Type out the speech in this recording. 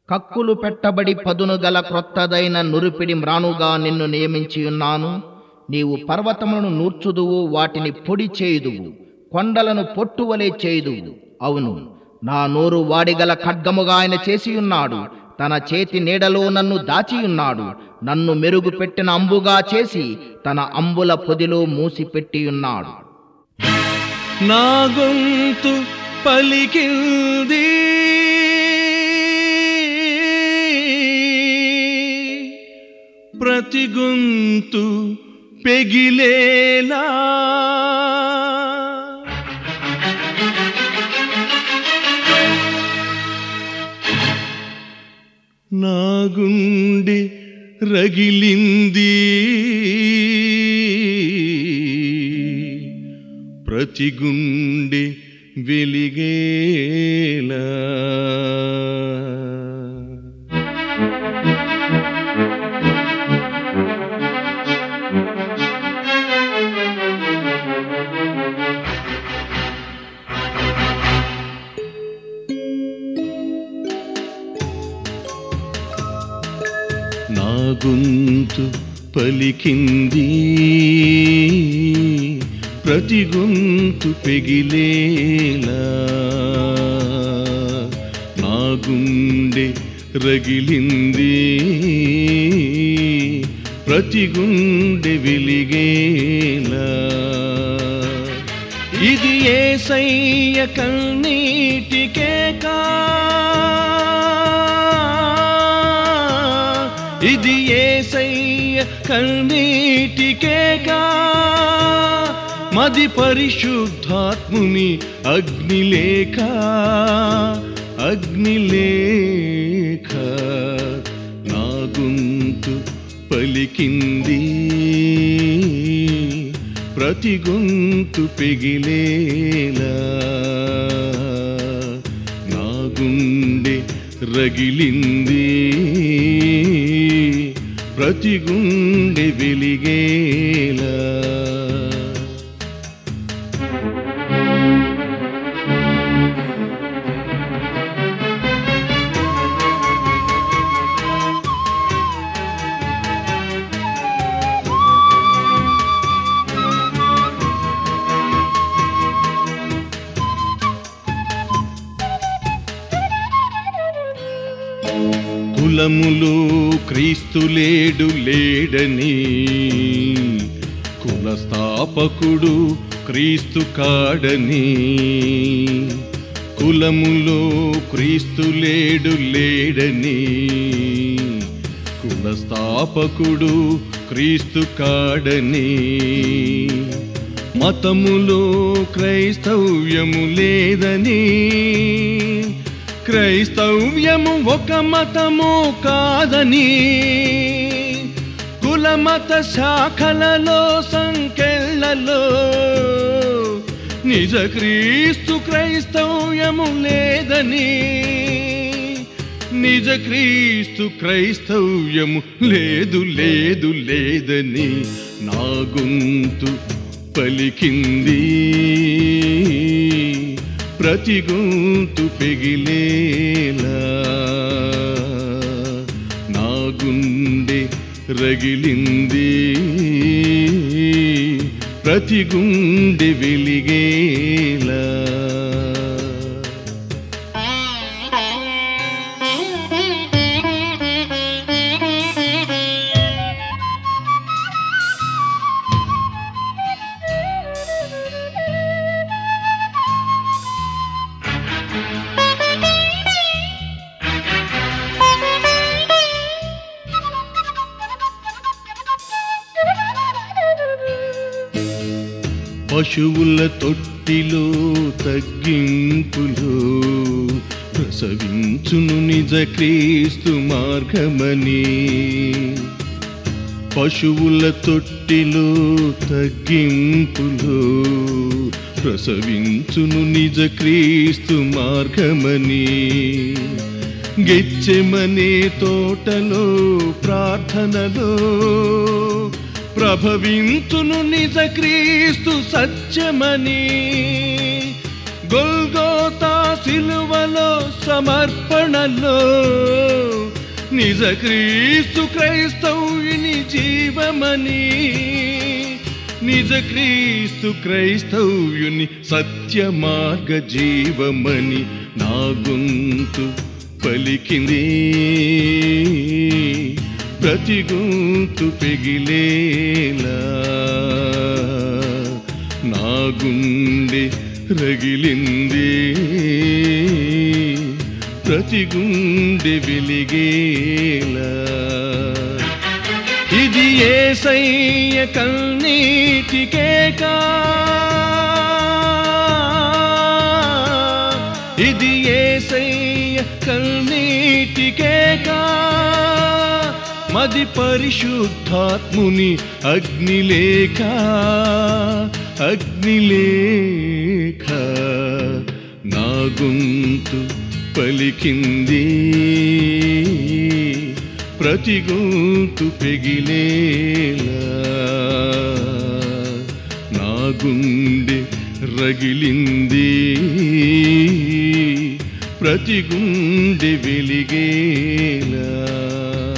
కక్కులు పెట్టబడి పదును గల క్రొత్తదైన నురిపిడి మ్రానుగా నిన్ను నియమించి ఉన్నాను నీవు పర్వతములను నూర్చుదువు వాటిని పొడి చేయుదువు కొండలను పొట్టువలే చేయుదువు అవును నా నోరు వాడిగల ఖడ్గముగా ఆయన చేసి ఉన్నాడు తన చేతి నీడలో నన్ను దాచియున్నాడు నన్ను మెరుగు పెట్టిన అంబుగా చేసి తన అంబుల పొదిలో మూసిపెట్టి ఉన్నాడు నా గొంతు పలికింది ప్రతి గొంతు పెగిలేలా నా గుండె రగిలింది ప్రతి గుండె వెలిగేలా నా గొంతు పలికింది ప్రతి గొంతు పెగిలేలా నా గుండె రగిలింది ప్రతి గుండె వెలిగేలా ఇది ఏ సయ్య కన్నీటికే కా ఇది ఏ సయ్య కన్నీటికేగా మది పరిశుద్ధాత్ముని అగ్నిలేఖ అగ్నిలేఖ నా గొంతు పలికింది ప్రతి గొంతు పెగిలేలా నా గుండె రగిలింది ప్రతి గుండె వెలిగేలా కులములు క్రీస్తు లేడు లేడని కుల స్థాపకుడు క్రీస్తు కాడని కులములో క్రీస్తు లేడు లేడని కుల స్థాపకుడు క్రీస్తు కాడని మతములో క్రైస్తవ్యము లేదని క్రైస్తవ్యము ఒక మతము కాదని కులమత శాఖలలో సంఖ్యలలో నిజ క్రీస్తు క్రైస్తవ్యము లేదని నిజ క్రీస్తు క్రైస్తవ్యము లేదు లేదు లేదని నా గొంతు పలికింది ప్రతి గొంతు పెగిలేలా నా గుండె రగిలింది ప్రతి గుండె వెలిగేలా పశువుల తొట్టిలో తగ్గింపులో ప్రసవించును నిజ క్రీస్తు మార్గమని పశువుల తొట్టిలో తగ్గింపులో ప్రసవించును నిజ క్రీస్తు మార్గమని గెచ్చెమనే తోటలో ప్రార్థనలో ప్రభవింతును నిజ క్రీస్తు సత్యమని గొల్గోతా సిలువలో సమర్పణలో నిజ క్రీస్తు క్రైస్తవుని జీవమని నిజ క్రీస్తు క్రైస్తవ్యుని సత్య మార్గ జీవమని నా గొంతు పలికింది ప్రతి గొంతు పెగిలేలా నా గుండె రగిలింది ప్రతి గుండె వెలిగేలా ఇది ఏసయ్య కన్నీటికేకా ఇది ఏసయ్య కన్నీటికేకా మది పరిశుద్ధాత్ముని అగ్నిలేఖ అగ్నిలేఖ నా గొంతు పలికింది ప్రతి గొంతు పెగిలేలా నా గుండె రగిలింది ప్రతి గుండె వెలిగేలా